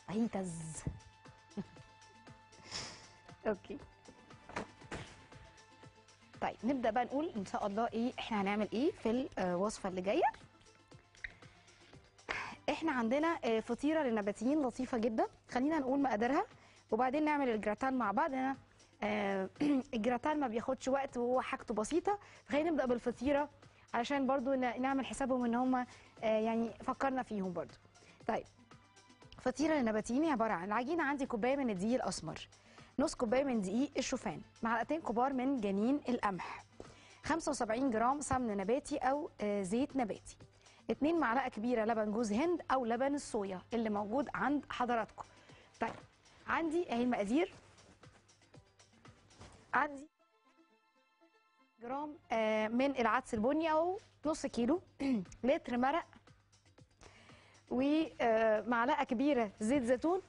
فاهيتاز اوكي طيب نبدا بقى نقول ان شاء الله ايه احنا هنعمل ايه في الوصفه اللي جايه احنا عندنا آه، فطيره للنباتيين لطيفه جدا خلينا نقول مقاديرها وبعدين نعمل الجراتان مع بعض انا آه، الجراتان ما بياخدش وقت وهو حاجته بسيطه فخلينا نبدا بالفطيره علشان برضو ن- نعمل حسابهم ان هم يعني فكرنا فيهم برضو طيب فطيره للنباتيين هي عباره عن العجينه عندي كوبايه من الدقيق الاسمر نص كوبايه من دقيق الشوفان معلقتين كبار من جنين القمح 75 جرام سمن نباتي او آه، زيت نباتي 2 معلقه كبيره لبن جوز هند او لبن الصويا اللي موجود عند حضراتكم طيب عندي اهي المقادير عندي جرام آه، من العدس البني او نص كيلو لتر مرق ومعلقه كبيره زيت زيتون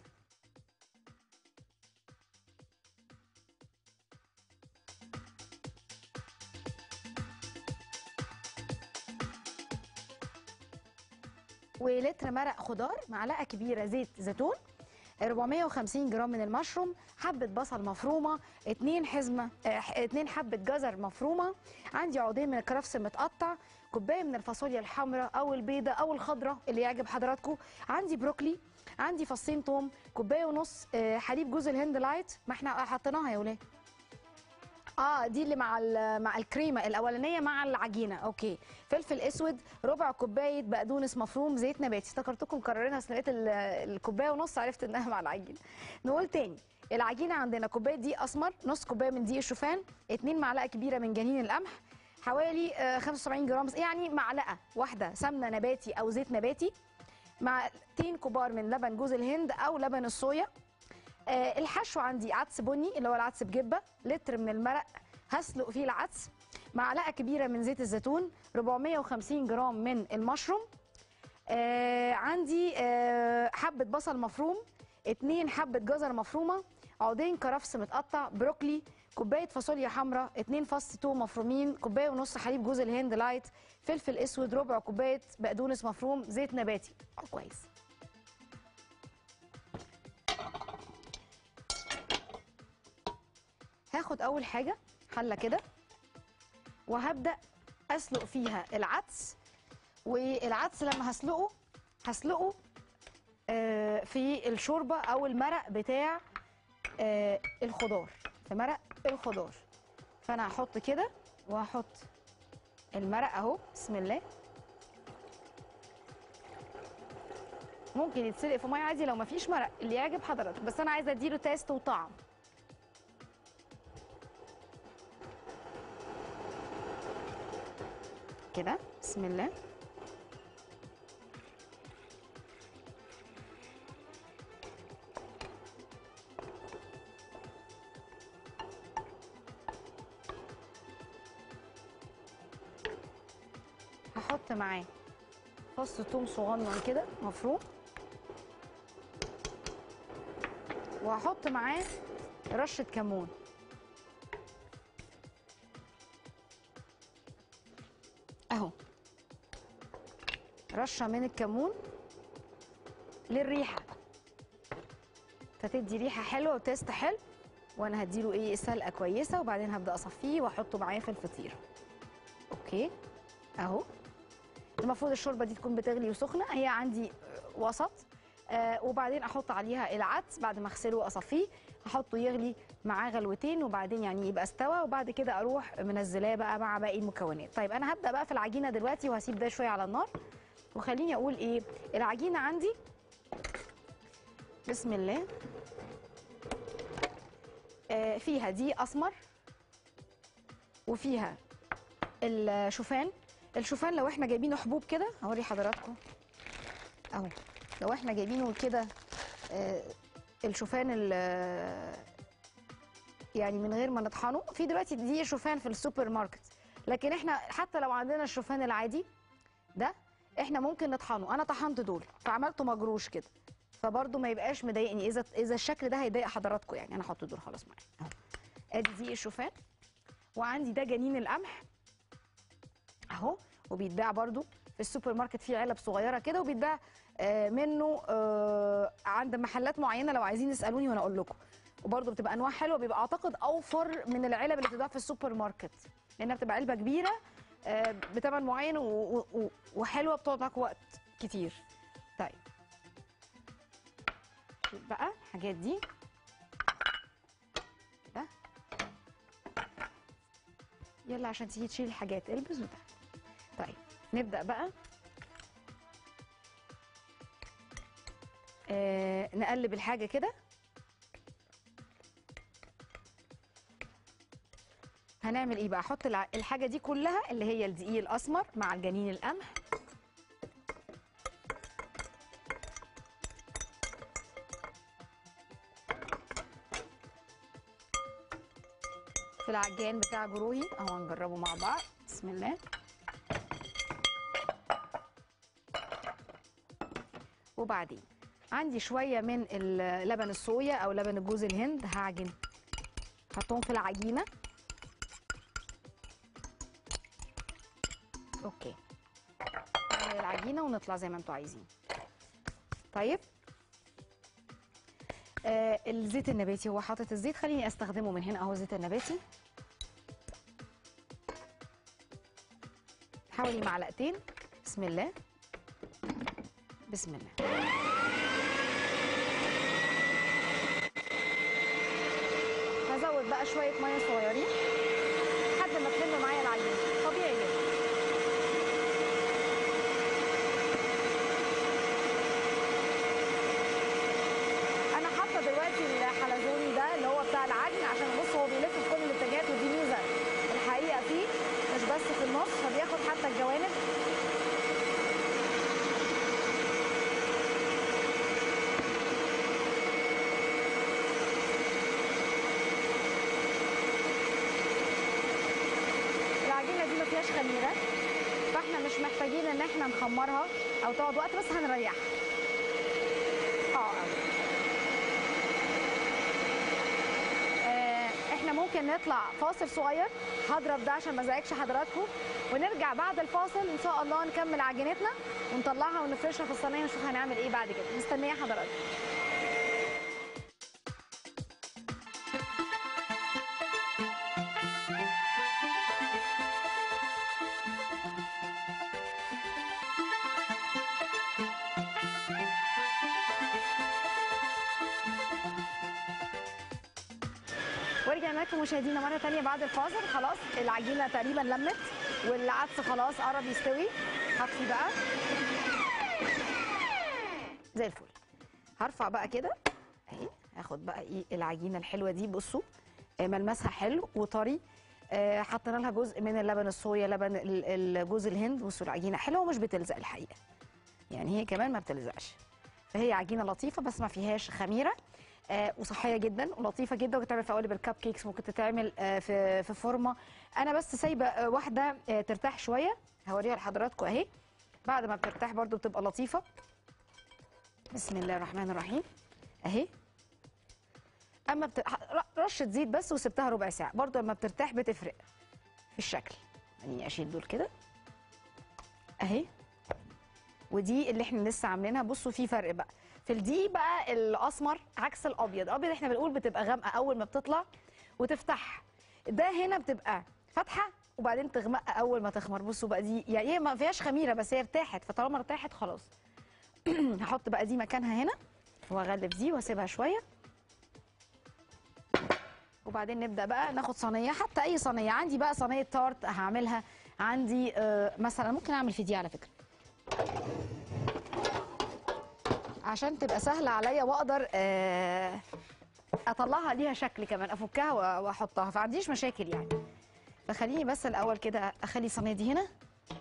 ولتر مرق خضار معلقه كبيره زيت زيتون 450 جرام من المشروم حبه بصل مفرومه اتنين حزمه اه اتنين حبه جزر مفرومه عندي عودين من الكرفس متقطع كوبايه من الفاصوليا الحمراء او البيضه او الخضراء اللي يعجب حضراتكم عندي بروكلي عندي فصين توم كوبايه ونص اه حليب جوز الهند لايت ما احنا حطيناها يا ولاد اه دي اللي مع ال- مع الكريمه الاولانيه مع العجينه اوكي فلفل اسود ربع كوبايه بقدونس مفروم زيت نباتي افتكرتكم مكررينها بس لقيت ال- الكوبايه ونص عرفت انها مع العجينه نقول تاني العجينه عندنا كوبايه دقيق اسمر نص كوبايه من دقيق الشوفان 2 معلقه كبيره من جنين القمح حوالي آه، 75 جرام يعني معلقه واحده سمنه نباتي او زيت نباتي معلقتين كبار من لبن جوز الهند او لبن الصويا آه، الحشو عندي عدس بني اللي هو العدس بجبه لتر من المرق هسلق فيه العدس معلقه كبيره من زيت الزيتون 450 جرام من المشروم آه عندي آه حبه بصل مفروم اتنين حبه جزر مفرومه عودين كرفس متقطع بروكلي كوبايه فاصوليا حمراء اتنين فص توم مفرومين كوبايه ونص حليب جوز الهند لايت فلفل اسود ربع كوبايه بقدونس مفروم زيت نباتي آه، كويس هاخد اول حاجه حله كده وهبدا اسلق فيها العدس والعدس لما هسلقه هسلقه آه، في الشوربه او المرق بتاع آه، الخضار في مرق الخضار فانا هحط كده وهحط المرق اهو بسم الله ممكن يتسلق في ميه عادي لو مفيش مرق اللي يعجب حضرتك بس انا عايزه اديله تيست وطعم كده بسم الله هحط معاه فص ثوم صغنن كده مفروم وهحط معاه رشه كمون اهو رشه من الكمون للريحه فتدي ريحه حلوه وتيست حلو وانا هديله ايه سلقه كويسه وبعدين هبدا اصفيه واحطه معايا في الفطيره اوكي اهو المفروض الشوربه دي تكون بتغلي وسخنه هي عندي آه، وسط آه وبعدين احط عليها العدس بعد ما اغسله واصفيه احطه يغلي معاه غلوتين وبعدين يعني يبقى استوى وبعد كده اروح منزلاه بقى مع باقي المكونات طيب انا هبدا بقى في العجينه دلوقتي وهسيب ده شويه على النار وخليني اقول ايه العجينه عندي بسم الله آه فيها دقيق اسمر وفيها الشوفان الشوفان لو احنا جايبينه حبوب كده هوري حضراتكم اهو لو احنا جايبينه كده آه، الشوفان ال- يعني من غير ما نطحنه في دلوقتي دي شوفان في السوبر ماركت لكن احنا حتى لو عندنا الشوفان العادي ده احنا ممكن نطحنه انا طحنت دول فعملته مجروش كده فبرضه ما يبقاش مضايقني اذا اذا الشكل ده هيضايق حضراتكم يعني انا هحط دول خلاص معايا اهو ادي دي الشوفان وعندي ده جنين القمح اهو وبيتباع برضو في السوبر ماركت فيه علب صغيره كده وبيتباع آه، منه آه، على عند محلات معينه لو عايزين اسالوني وانا اقول لكم وبرده بتبقى انواع حلوه بيبقى اعتقد اوفر من العلب اللي بتتباع في السوبر ماركت لانها بتبقى علبه كبيره آه، بثمن معين و- و- و- وحلوه بتقعد معاك وقت كتير طيب شوف بقى الحاجات دي كده يلا عشان تيجي تشيل الحاجات البس وده طيب نبدا بقى آه نقلب الحاجه كده هنعمل ايه بقى احط الع- الحاجه دي كلها اللي هي الدقيق الاسمر مع الجنين القمح في العجان بتاع جروهي اهو هنجربه مع بعض بسم الله وبعدين عندي شويه من ال- لبن الصويا او لبن الجوز الهند هعجن حطهم في العجينه اوكي نعمل العجينه ونطلع زي ما انتوا عايزين طيب آه الزيت النباتي هو حاطط الزيت خليني استخدمه من هنا اهو الزيت النباتي حوالي معلقتين بسم الله بسم الله هزود بقى شويه ميه صغيرين لحد ما تلم معايا العجينه طبيعي جدا انا حاطه دلوقتي الحلزوني ده اللي هو بتاع العجن عشان بص هو بيلف في كل الاتجاهات ودي ميزه الحقيقه فيه مش بس في النص فبياخد حتى الجوانب العجينه دي ما فيهاش خميره فاحنا مش محتاجين ان احنا نخمرها او تقعد وقت بس هنريحها اه أوي. آه، احنا ممكن نطلع فاصل صغير هضرب ده عشان ما ازعجش حضراتكم ونرجع بعد الفاصل ان شاء الله نكمل عجينتنا ونطلعها ونفرشها في الصينيه ونشوف هنعمل ايه بعد كده مستنيه حضراتكم ورجعنا لكم مشاهدينا مره تانية بعد الفاصل خلاص العجينه تقريبا لمت والعدس خلاص قرب يستوي هطفي بقى زي الفل هرفع بقى كده اهي هاخد بقى ايه العجينه الحلوه دي بصوا آه، ملمسها حلو وطري آه، حطينا لها جزء من اللبن الصويا لبن ال- ال- جوز الهند بصوا العجينه حلوه ومش بتلزق الحقيقه يعني هي كمان ما بتلزقش فهي عجينه لطيفه بس ما فيهاش خميره آه وصحيه جدا ولطيفه جدا ممكن تعمل في قوالب الكب كيكس ممكن تتعمل آه في في فورمه انا بس سايبه آه واحده آه ترتاح شويه هوريها لحضراتكم اهي بعد ما بترتاح برضو بتبقى لطيفه بسم الله الرحمن الرحيم اهي اما بت... ح- رشه زيت بس وسبتها ربع ساعه برضو لما بترتاح بتفرق في الشكل يعني اشيل دول كده اهي ودي اللي احنا لسه عاملينها بصوا في فرق بقى في الدقيق بقى الاسمر عكس الابيض الابيض احنا بنقول بتبقى غامقه اول ما بتطلع وتفتح ده هنا بتبقى فاتحه وبعدين تغمق اول ما تخمر بصوا بقى دي يعني هي ما فيهاش خميره بس هي ارتاحت فطالما ارتاحت خلاص هحط بقى دي مكانها هنا واغلف دي واسيبها شويه وبعدين نبدا بقى ناخد صينيه حتى اي صينيه عندي بقى صينيه تارت هعملها عندي آه مثلا ممكن اعمل في دي على فكره عشان تبقى سهله عليا واقدر آه، اطلعها ليها شكل كمان افكها و- واحطها فعنديش مشاكل يعني فخليني بس الاول كده اخلي الصينيه دي هنا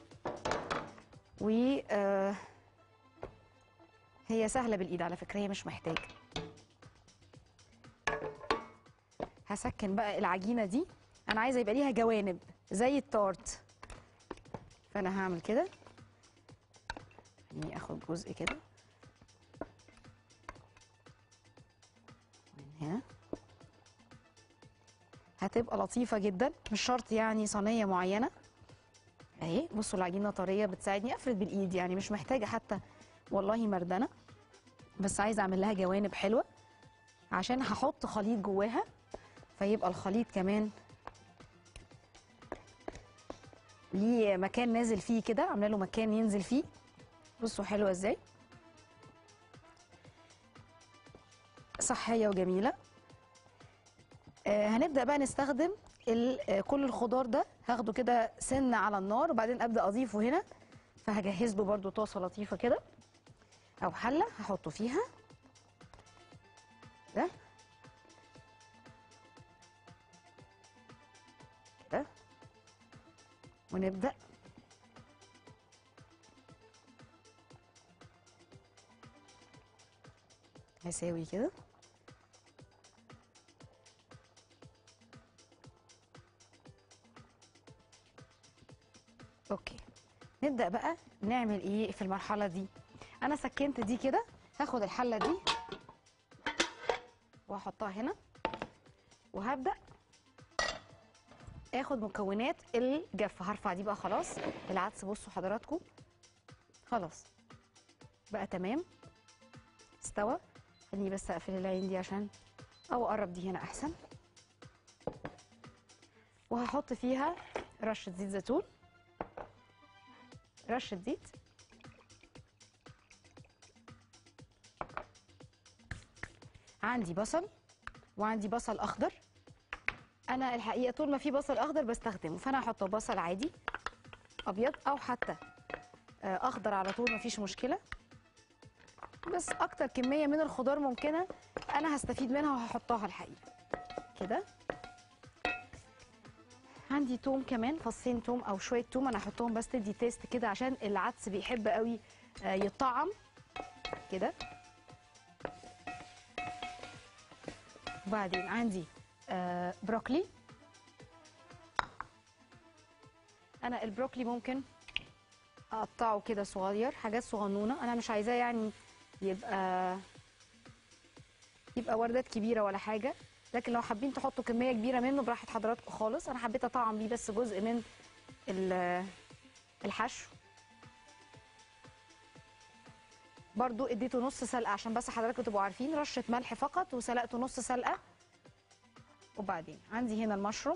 و آه، هي سهله بالايد على فكره هي مش محتاجه هسكن بقى العجينه دي انا عايزه يبقى ليها جوانب زي التارت فانا هعمل كده خليني اخد جزء كده من هنا هتبقى لطيفه جدا مش شرط يعني صينيه معينه اهي بصوا العجينه طريه بتساعدني افرد بالايد يعني مش محتاجه حتى والله مردنه بس عايزه اعمل لها جوانب حلوه عشان هحط خليط جواها فيبقى الخليط كمان ليه مكان نازل فيه كده عامله له مكان ينزل فيه بصوا حلوه ازاي صحيه وجميله آه هنبدا بقى نستخدم ال- آه، كل الخضار ده هاخده كده سنه على النار وبعدين ابدا اضيفه هنا فهجهز له برده طاسه لطيفه كده او حله هحطه فيها ده كده ونبدا هساوي كده اوكي نبدا بقى نعمل ايه في المرحله دي انا سكنت دي كده هاخد الحله دي وهحطها هنا وهبدا اخد مكونات الجافه هرفع دي بقى خلاص العدس بصوا حضراتكم خلاص بقى تمام استوى خليني بس اقفل العين دي عشان او اقرب دي هنا احسن وهحط فيها رشه زيت زيتون رشه زيت عندي بصل وعندي بصل اخضر انا الحقيقه طول ما في بصل اخضر بستخدمه فانا هحط بصل عادي ابيض او حتى آه، اخضر على طول مفيش مشكله بس اكتر كميه من الخضار ممكنه انا هستفيد منها وهحطها الحقيقه كده عندي توم كمان فصين توم او شويه توم انا هحطهم بس تدي تيست كده عشان العدس بيحب قوي آه، يطعم كده وبعدين عندي آه، بروكلي انا البروكلي ممكن اقطعه كده صغير حاجات صغنونه انا مش عايزاه يعني يبقى يبقى وردات كبيره ولا حاجه لكن لو حابين تحطوا كميه كبيره منه براحه حضراتكم خالص انا حبيت اطعم بيه بس جزء من ال- الحشو برضو اديته نص سلقه عشان بس حضراتكم تبقوا عارفين رشه ملح فقط وسلقته نص سلقه وبعدين عندي هنا المشروم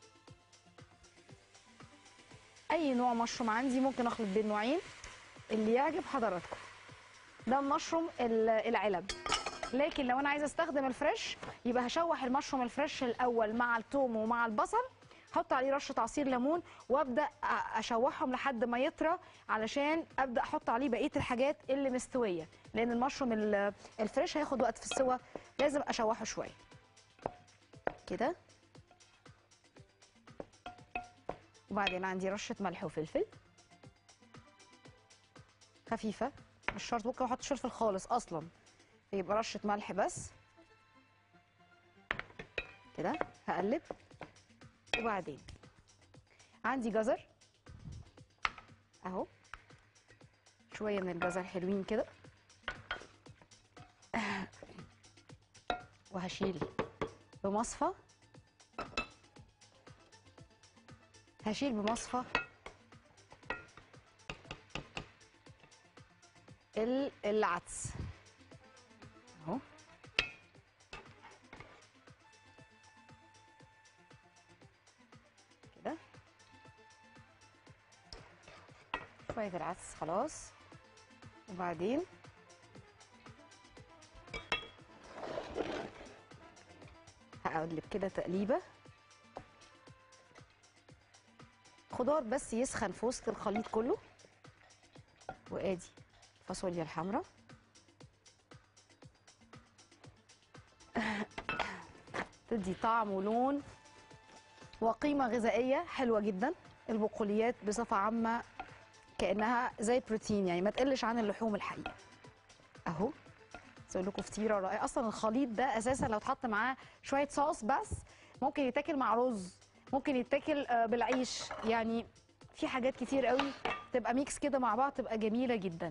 اي نوع مشروم عندي ممكن اخلط بين نوعين اللي يعجب حضراتكم ده المشروم ال- العلب لكن لو انا عايزه استخدم الفريش يبقى هشوح المشروم الفريش الاول مع الثوم ومع البصل احط عليه رشه عصير ليمون وابدا أ- اشوحهم لحد ما يطرى علشان ابدا احط عليه بقيه الحاجات اللي مستويه لان المشروم ال- الفريش هياخد وقت في السوى لازم اشوحه شويه كده وبعدين عندي رشه ملح وفلفل خفيفه مش شرط ممكن ما احطش فلفل خالص اصلا يبقى رشه ملح بس كده هقلب وبعدين عندي جزر اهو شويه من الجزر حلوين كده وهشيل بمصفى هشيل بمصفى ال- العدس اهو كده شوية العدس خلاص وبعدين هقلب كده تقليبة خضار بس يسخن في وسط الخليط كله وادي الفاصوليا الحمراء تدي طعم ولون وقيمة غذائية حلوة جدا البقوليات بصفة عامة كأنها زي بروتين يعني ما تقلش عن اللحوم الحقيقة اهو بس اقول لكم فطيرة رائعة اصلا الخليط ده اساسا لو اتحط معاه شوية صوص بس ممكن يتاكل مع رز ممكن يتاكل آه، بالعيش يعني في حاجات كتير قوي تبقى ميكس كده مع بعض تبقى جميلة جدا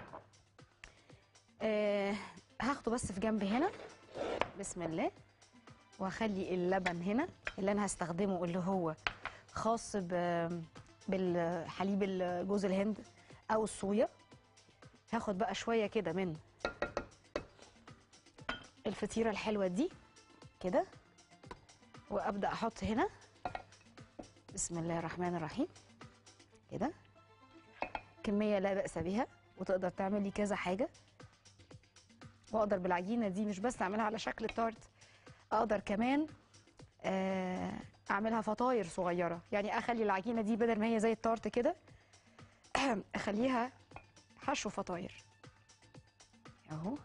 آه هاخده بس في جنب هنا بسم الله وهخلي اللبن هنا اللي انا هستخدمه اللي هو خاص ب- بالحليب جوز الهند او الصويا هاخد بقى شويه كده من الفطيره الحلوه دي كده وابدا احط هنا بسم الله الرحمن الرحيم كده كميه لا باس بها وتقدر تعملي كذا حاجه واقدر بالعجينه دي مش بس اعملها على شكل تارت اقدر كمان آه، اعملها فطاير صغيره يعني اخلي العجينه دي بدل ما هي زي التارت كده اخليها حشو فطاير اهو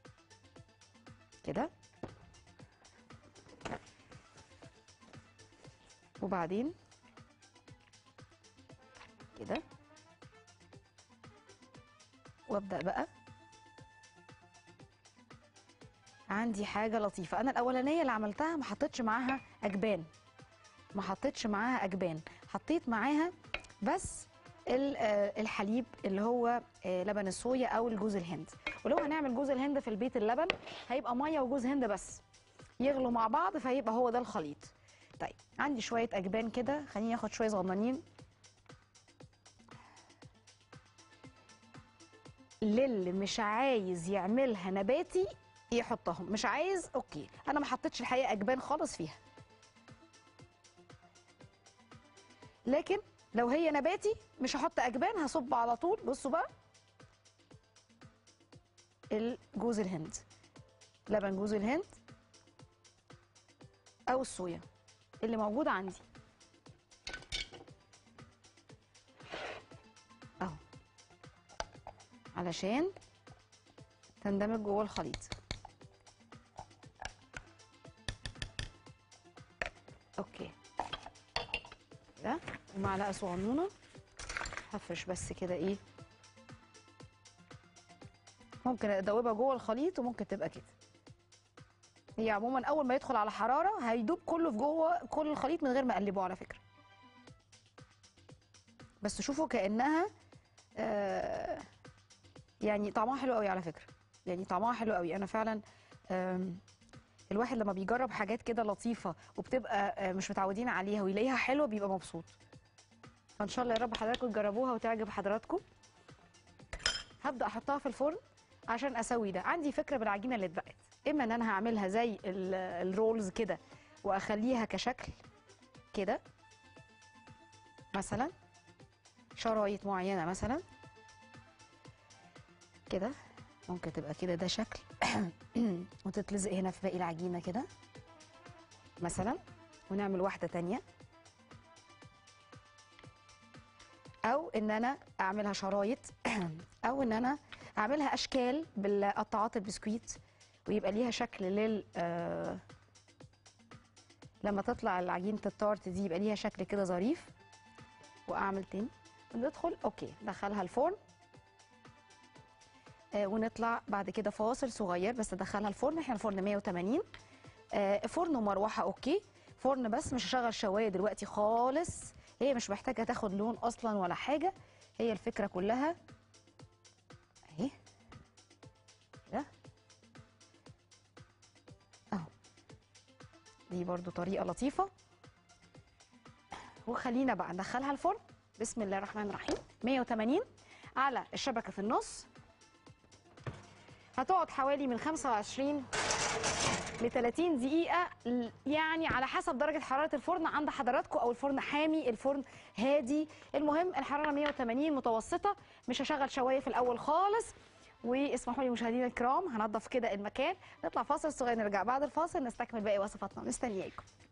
كده وبعدين كده وابدا بقى عندي حاجه لطيفه انا الاولانيه اللي عملتها ما حطيتش معاها اجبان ما حطيتش معاها اجبان حطيت معاها بس ال- آه، الحليب اللي هو آه، لبن الصويا او الجوز الهند ولو هنعمل جوز الهند في البيت اللبن هيبقى ميه وجوز هند بس يغلوا مع بعض فهيبقى هو ده الخليط طيب عندي شويه اجبان كده خليني اخد شويه صغننين للي مش عايز يعملها نباتي يحطهم مش عايز اوكي انا ما حطيتش الحقيقه اجبان خالص فيها لكن لو هي نباتي مش هحط اجبان هصب على طول بصوا بقى الجوز الهند لبن جوز الهند او الصويا اللي موجود عندي اهو علشان تندمج جوه الخليط اوكي ده ومعلقه صغنونه هفرش بس كده ايه ممكن ادوبها جوه الخليط وممكن تبقى كده هي عموما اول ما يدخل على حراره هيدوب كله في جوه كل الخليط من غير ما اقلبه على فكره بس شوفوا كانها آه يعني طعمها حلو قوي على فكره يعني طعمها حلو قوي انا فعلا آم، الواحد لما بيجرب حاجات كده لطيفه وبتبقى آه، مش متعودين عليها ويلاقيها حلوه بيبقى مبسوط فان شاء الله يا رب حضراتكم تجربوها وتعجب حضراتكم هبدا احطها في الفرن عشان اسوي ده عندي فكره بالعجينه اللي اتبقت اما ان انا هعملها زي ال- الرولز كده واخليها كشكل كده مثلا شرايط معينه مثلا كده ممكن تبقى كده ده شكل وتتلزق هنا في باقي العجينه كده مثلا ونعمل واحده تانية او ان انا اعملها شرايط او ان انا اعملها اشكال بالقطعات البسكويت ويبقى ليها شكل لل آه لما تطلع العجينه التارت دي يبقى ليها شكل كده ظريف واعمل تاني وندخل اوكي دخلها الفرن آه ونطلع بعد كده فاصل صغير بس ادخلها الفرن احنا الفرن 180 آه فرن ومروحه اوكي فرن بس مش هشغل شوايه دلوقتي خالص هي مش محتاجه تاخد لون اصلا ولا حاجه هي الفكره كلها اهي كده اهو دي برضو طريقه لطيفه وخلينا بقى ندخلها الفرن بسم الله الرحمن الرحيم 180 على الشبكه في النص هتقعد حوالي من 25 ل 30 دقيقة ل- يعني على حسب درجة حرارة الفرن عند حضراتكم أو الفرن حامي الفرن هادي المهم الحرارة 180 متوسطة مش هشغل شواية في الأول خالص واسمحوا لي مشاهدينا الكرام هنضف كده المكان نطلع فاصل صغير نرجع بعد الفاصل نستكمل باقي وصفاتنا مستنياكم